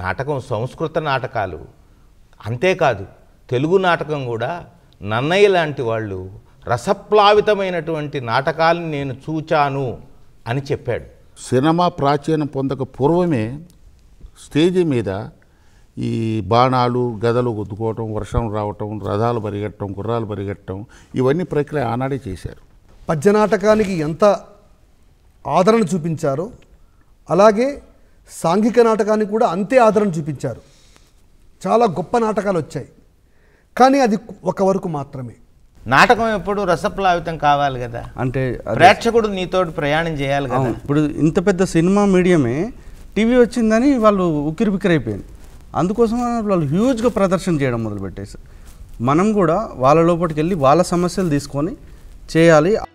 నాటకం సంస్కృత నాటకాలు అంతేకాదు తెలుగు నాటకం కూడా నన్నయ్య లాంటి వాళ్ళు రసప్లావితమైనటువంటి నాటకాలను నేను చూచాను అని చెప్పాడు సినిమా ప్రాచీనం పొందక పూర్వమే స్టేజి మీద ఈ బాణాలు గదలు గుద్దుకోవటం వర్షం రావటం రథాలు పరిగెట్టడం గుర్రాలు పరిగెట్టడం ఇవన్నీ ప్రక్రియ ఆనాడే చేశారు పద్యనాటకానికి ఎంత ఆదరణ చూపించారో అలాగే సాంఘిక నాటకానికి కూడా అంతే ఆదరణ చూపించారు చాలా గొప్ప నాటకాలు వచ్చాయి కానీ అది ఒక వరకు మాత్రమే నాటకం ఎప్పుడు రసప్లావితం కావాలి కదా అంటే అదే. ప్రేక్షకుడు నీతోటి ప్రయాణం చేయాలి కదా అవును ఇప్పుడు ఇంత పెద్ద సినిమా మీడియమే టీవీ వచ్చిందని వాళ్ళు ఉక్కిరి బిక్కిరి అయిపోయింది అందుకోసం వాళ్ళు హ్యూజ్గా ప్రదర్శన చేయడం మొదలుపెట్టేసి మనం కూడా వాళ్ళ లోపలికి వెళ్ళి వాళ్ళ సమస్యలు తీసుకొని చేయాలి